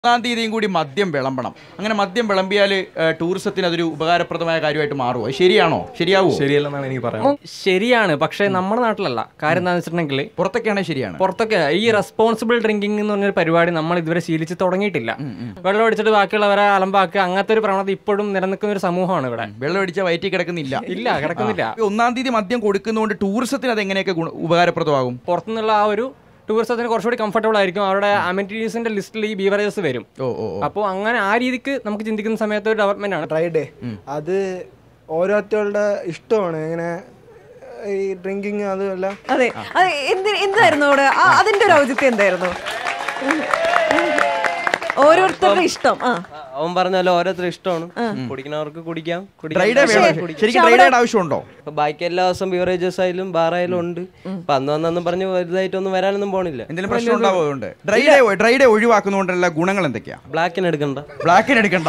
ഒന്നാം തീയതിയും കൂടി മദ്യം വിളമ്പണം അങ്ങനെ മദ്യം വിളമ്പിയാൽ ടൂറിസത്തിന് അതൊരു ഉപകാരപ്രദമായ കാര്യമായിട്ട് മാറുമോ അത് ശരിയാണോ ശരിയാവോ ശരിയല്ലെന്നാണ് എനിക്ക് പറയാം ശരിയാണ് പക്ഷേ നമ്മുടെ നാട്ടിലല്ല കാര്യം എന്താണെന്ന് വെച്ചിട്ടുണ്ടെങ്കിൽ പുറത്തൊക്കെയാണെങ്കിൽ ശരിയാണ് പുറത്തൊക്കെ ഈ റെസ്പോൺസിബിൾ ഡ്രിങ്കിങ് എന്ന് പറഞ്ഞൊരു പരിപാടി നമ്മൾ ഇതുവരെ ശീലിച്ച് തുടങ്ങിയിട്ടില്ല വെള്ളം അടിച്ചിട്ട് ബാക്കിയുള്ളവരെ അലമ്പാക്കുക അങ്ങനത്തെ ഒരു പ്രവണത ഇപ്പോഴും നിലനിൽക്കുന്ന ഒരു സമൂഹമാണ് ഇവിടെ വെള്ളം അടിച്ച വയറ്റിൽ കിടക്കുന്നില്ല ഇല്ല കിടക്കുന്നില്ല ഈ ഒന്നാം തീയതി മദ്യം കൊടുക്കുന്നതുകൊണ്ട് ടൂറിസത്തിന് അത് എങ്ങനെയൊക്കെ ഗുണ- ഉപകാരപ്രദമാകും പുറത്തുനിന്നുള്ള ആ ഒരു ടൂറിസത്തിന് കുറച്ചുകൂടി കംഫർട്ടബിൾ ആയിരിക്കും അവരുടെ അമിനിറ്റീസിന്റെ ലിസ്റ്റിൽ ഈ ബീവറേജസ് വരും ഓ ഓ ഓ. അപ്പോൾ അങ്ങനെ ആ രീതിക്ക് നമുക്ക് ചിന്തിക്കുന്ന സമയത്ത് ഒരു ഡെവലപ്മെന്റ് ആണ് ഡ്രൈ ഡേ അത് ഓരോരുത്തരുടെ ഇഷ്ടമാണ് ഇങ്ങനെ ഈ ഡ്രിങ്കിങ് അതുമല്ല അതെ അത് എന്ത് എന്തായിരുന്നു അവിടെ ആ, അതിന്റെ ഒരു ഔചിത്യം എന്തായിരുന്നു ഓരോരുത്തരുടെ ഇഷ്ടം ആ അവൻ പറഞ്ഞല്ലോ ഓരോരുത്തർ ഇഷ്ടമാണ് കുടിക്കുന്നവർക്ക് കുടിക്കാം ഡ്രൈ ഡേ വേണം ശരിക്കും ഡ്രൈ ഡേയുടെ ആവശ്യമുണ്ടോ ഇപ്പൊ ബാക്കി എല്ലാ ദിവസം ബിവറേജസ് ആയാലും ബാർ ആയാലും ഉണ്ട് അപ്പൊ അന്ന് വന്നു പറഞ്ഞ് വലുതായിട്ടൊന്നും വരാനൊന്നും പോണില്ല എന്തെങ്കിലും പ്രശ്നം ഉണ്ടാവോ അതുകൊണ്ട് ഡ്രൈ ഡേ ഡ്രൈ ഡേ ഒഴിവാക്കുന്നതുകൊണ്ടുള്ള ഗുണങ്ങൾ എന്തൊക്കെയാ ബ്ലാക്കിന് എടുക്കണ്ട ബ്ലാക്കിന് എടുക്കണ്ട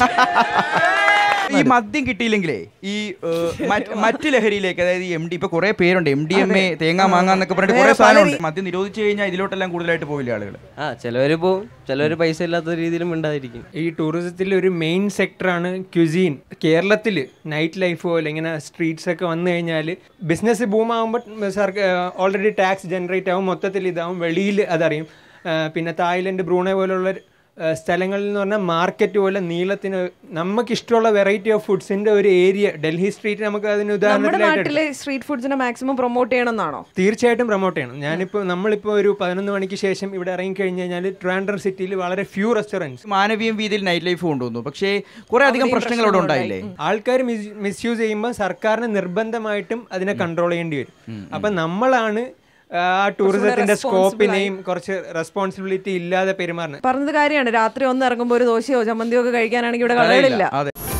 ഈ മദ്യം കിട്ടിയില്ലെങ്കിലേ ഈ ഏഹ്, മറ്റ് മറ്റ് ലഹരിയിലേക്ക് അതായത് എം ഡി ഇപ്പൊ കുറെ പേരുണ്ട് എം ഡി എം എ തേങ്ങ മാങ്ങ എന്നൊക്കെ പറഞ്ഞിട്ട് കുറെ സാധനമുണ്ട് മദ്യം നിരോധിച്ചു കഴിഞ്ഞാൽ ഇതിലോട്ടെല്ലാം കൂടുതലായിട്ട് പോവില്ല ആളുകൾ ആ ചിലവര് പോവും ചിലവര് പൈസ ഇല്ലാത്ത രീതിയിലും ഉണ്ടായിരിക്കും ഈ ടൂറിസത്തിൽ ഒരു മെയിൻ സെക്ടറാണ് ക്യുസീൻ കേരളത്തിൽ നൈറ്റ് ലൈഫ് പോലെ ഇങ്ങനെ സ്ട്രീറ്റ്സ് ഒക്കെ വന്നു കഴിഞ്ഞാൽ ബിസിനസ് ബൂം ആകുമ്പോൾ സർക്കാർ ഓൾറെഡി ടാക്സ് ജനറേറ്റ് ആവും മൊത്തത്തിൽ ഇതാവും വെളിയിൽ അതറിയും ആ, പിന്നെ തായ്ലൻഡ് ബ്രൂണെ പോലുള്ള ആ, സ്ഥലങ്ങളിൽ എന്ന് പറഞ്ഞാൽ മാർക്കറ്റ് പോലെ നീളത്തിന് നമുക്ക് ഇഷ്ടമുള്ള വെറൈറ്റി ഓഫ് ഫുഡ്സിന്റെ ഒരു ഏരിയ ഡൽഹി സ്ട്രീറ്റ് നമുക്ക് അതിന് നമ്മുടെ ഉദാഹരണത്തിലായിട്ട് എടുക്കാം. നാട്ടിലെ സ്ട്രീറ്റ് ഫുഡ്സിനെ മാക്സിമം പ്രൊമോട്ട് ചെയ്യണമെന്നാണോ തീർച്ചയായിട്ടും പ്രൊമോട്ട് ചെയ്യണം ഞാനിപ്പോൾ നമ്മളിപ്പോൾ ഒരു പതിനൊന്ന് മണിക്ക് ശേഷം ഇവിടെ ഇറങ്ങി കഴിഞ്ഞ് കഴിഞ്ഞാൽ ട്രിവാൻഡ്രം സിറ്റിയിൽ വളരെ ഫ്യൂ റെസ്റ്റോറൻറ്റ്സ് മാനവീയം വീതിയിൽ നൈറ്റ് ലൈഫ് കൊണ്ടുവന്നു പക്ഷേ കുറെ അധികം പ്രശ്നങ്ങൾ അവിടെ ഉണ്ടായില്ലേ ആൾക്കാർ മിസ്യൂസ് ചെയ്യുമ്പോൾ സർക്കാരിന് നിർബന്ധമായിട്ടും അതിനെ കൺട്രോൾ ചെയ്യേണ്ടി വരും അപ്പൊ നമ്മളാണ് ആ ടൂറിസത്തിന്റെ സ്കോപ്പിനെയും കുറച്ച് റെസ്പോൺസിബിലിറ്റി ഇല്ലാതെ പെരുമാറുന്നത് പറഞ്ഞത് കാര്യമാണ് രാത്രി ഒന്ന് ഇറങ്ങുമ്പോൾ ഒരു ദോശയോ ചമ്മന്തിയോ ഒക്കെ കഴിക്കാനാണെങ്കിൽ ഇവിടെ കടകളില്ല അതെ